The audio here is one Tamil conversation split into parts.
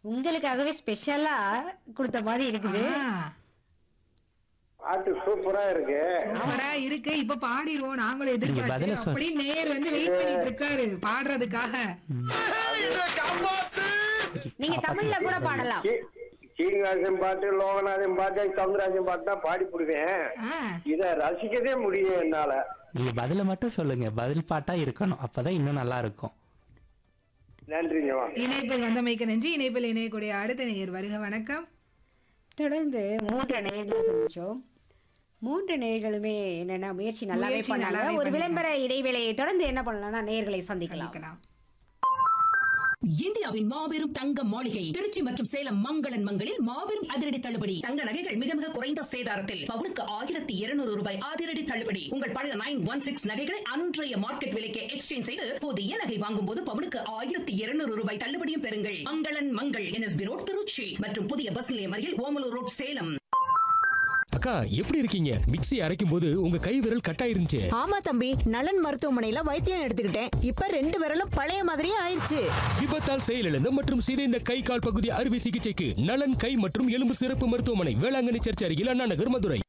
உங்களுக்காகவே ஸ்பெஷலா கொடுத்த மாதிரி இருக்குது ஆ, பாட்டு சூப்பரா இருக்கு சூப்பரா இருக்கு இப்ப பாடிடுவோம் நாங்களும் பதில எதிர்பார்த்து சொல். அப்படி நேர் வந்து வெயிட் பண்ணிட்டு இருக்காரு பாடுறதுக்காக நீங்க தமிழ்ல கூட பாடலாம் சீ- சீனிவாசன் பாட்டு லோகநாதன் பாட்டு சவுந்தரராஜன் பாட்டு தான் பாடி போடுவேன் ஆ, இத ரசிக்கவே முடியும் என்னால நீங்க பதில மட்டும் சொல்லுங்க பதில் பாட்டா இருக்கணும் அப்பதான் இன்னும் நல்லா இருக்கும் நன்றிங்கம்மா இணைப்பில் வந்தமைக்கு நன்றி இணைப்பில் இணையக்கூடிய அடுத்த நேயர் வருக வணக்கம் தொடர்ந்து மூன்று நேயர்களை சந்திச்சோம் மூன்று நேயர்களுமே என்னன்னா முயற்சி நல்லாவே முயற்சி பண்ணாங்க நல்லாவே ஒரு பண்ணிருக்காங்க. விளம்பர இடைவேளையை தொடர்ந்து என்ன பண்ணலாம்னா நேயர்களை சந்திக்கலாம் சந்திக்கலாம் இந்தியாவின் மாபெரும் தங்க மாளிகை திருச்சி மற்றும் சேலம் மங்களன் மங்களில் மாபெரும் அதிரடி தள்ளுபடி தங்க நகைகள் மிக மிக குறைந்த சேதாரத்தில் பவுனுக்கு ஆயிரத்தி இருநூறு ரூபாய் அதிரடி தள்ளுபடி உங்கள் பழைய நைன் ஒன் சிக்ஸ் நகைகளை அன்றைய மார்க்கெட் விலைக்கு எக்ஸ்சேஞ்ச் செய்து புதிய நகை வாங்கும் போது பவுனுக்கு ஆயிரத்தி இருநூறு ரூபாய் தள்ளுபடியும் பெறுங்கள் மங்களன் மங்கள் என்எஸ்பி ரோட் திருச்சி மற்றும் புதிய பஸ் நிலையம் அருகில் ஓமலூர் ரோட் சேலம் அக்கா எப்படி இருக்கீங்க மிக்ஸி அரைக்கும் போது உங்க கை விரல் கட்டாயிருந்துச்சு ஆமா தம்பி நலன் மருத்துவமனையில வைத்தியம் எடுத்துக்கிட்டேன் இப்ப ரெண்டு விரலும் பழைய மாதிரியே ஆயிருச்சு விபத்தால் செயலிழந்த மற்றும் சிதைந்த கை கால் பகுதி அறுவை சிகிச்சைக்கு நலன் கை மற்றும் எலும்பு சிறப்பு மருத்துவமனை வேளாங்கண்ணி சர்ச் அருகில் அண்ணா நகர் மதுரை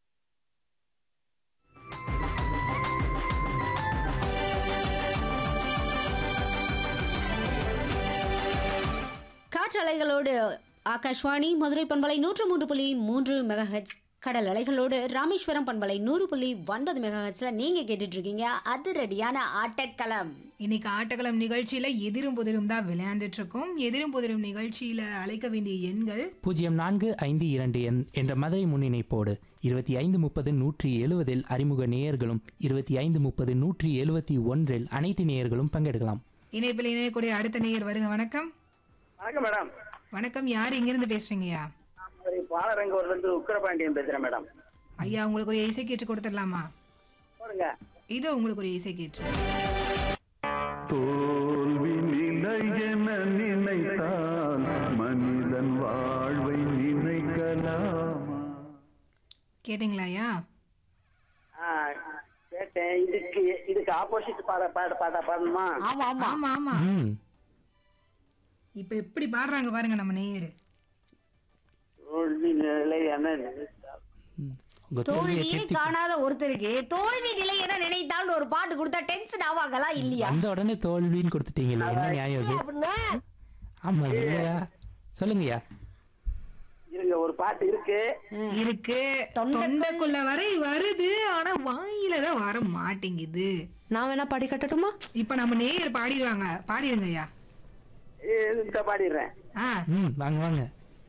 காற்றலைகளோடு ஆகாஷ்வாணி மதுரை பண்பலை நூற்று மூன்று புள்ளி மூன்று மெகாஹெட்ஸ் கடல் அலைகளோடு ராமேஸ்வரம் பண்பலை நூறு புள்ளி ஒன்பது மெகாஹெட்ஸ்ல நீங்க கேட்டுட்டு இருக்கீங்க அதிரடியான ஆட்டக்களம் இன்னைக்கு ஆட்டக்களம் நிகழ்ச்சியில எதிரும் புதிரும் தான் விளையாண்டுட்டு இருக்கோம் எதிரும் புதிரும் நிகழ்ச்சியில அழைக்க வேண்டிய எண்கள் பூஜ்ஜியம் நான்கு ஐந்து இரண்டு எண் என்ற மதுரை முன்னிணைப்போடு இருபத்தி ஐந்து முப்பது நூற்றி எழுவதில் அறிமுக நேயர்களும் இருபத்தி ஐந்து முப்பது நூற்றி எழுவத்தி ஒன்றில் அனைத்து நேயர்களும் பங்கெடுக்கலாம் இணைப்பில் இணையக்கூடிய அடுத்த நேயர் வருக வணக்கம் வணக்கம் மேடம் வணக்கம் யார் எங்கிருந்து பேசுறீங்கய்யா பாலரங்கூர்ல இருந்து உக்கரபாண்டியன் பேசுறேன் மேடம் ஐயா உங்களுக்கு ஒரு இசை கேட்டு கொடுத்துடலாமா போடுங்க இது உங்களுக்கு ஒரு இசை கேட்டு தோல்வி நிலை என நினைத்தால் மனிதன் வாழ்வை நினைக்கலாமா கேட்டிங்களா ஐயா ஆ, கேட்டேன் இதுக்கு இதுக்கு ஆப்போசிட் பாட பாட பாட பாடணுமா ஆமா ஆமா ஆமா ஆமா ம் இப்ப எப்படி பாடுறாங்க பாருங்க நம்ம நேயர் தோல்வி நிலை என நினைத்தால் ம். உங்க தோல்வியை தோல்வியே திருத்தி காணாத ஒருத்தருக்கு தோல்வி நிலை என நினைத்தால் ஒரு பாட்டு கொடுத்தா டென்ஷன் ஆவாங்களா இல்லையா வந்த உடனே தோல்வின்னு கொடுத்துட்டீங்களே என்ன நியாயம் இது அப்படின்னா ஆமா இல்லையா சொல்லுங்கய்யா இருங்க ஒரு பாட்டு இருக்கு இருக்கு தொண்டைக்குள்ள வரை வருது ஆனா வாயில தான் வர மாட்டேங்குது நான் வேணா பாடி கட்டட்டுமா இப்ப நம்ம நேயர் பாடிடுவாங்க பாடிருங்க ஐயா இந்த பாடிடுறேன் ஆ ம் வாங்க வாங்க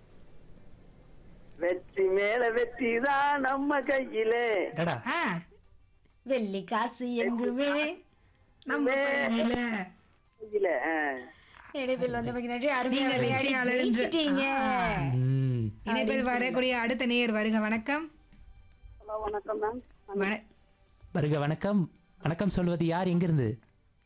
வெற்றி மேல வெற்றி தான் நம்ம கையிலே டடா ஆ வெள்ளி காசு எங்குமே நம்ம பையில. கையில ஆ. இடைவில் வந்த நன்றி அருமையா நீங்க விளையாடி வெற்றியாளர் என்று- ஜெயிச்சிட்டீங்க ம் இணைப்பில் வரக்கூடிய அடுத்த நேயர் வருக வணக்கம் ஹலோ வணக்கம் மேம் வண- வருக வணக்கம் வணக்கம் சொல்வது யார் எங்கிருந்து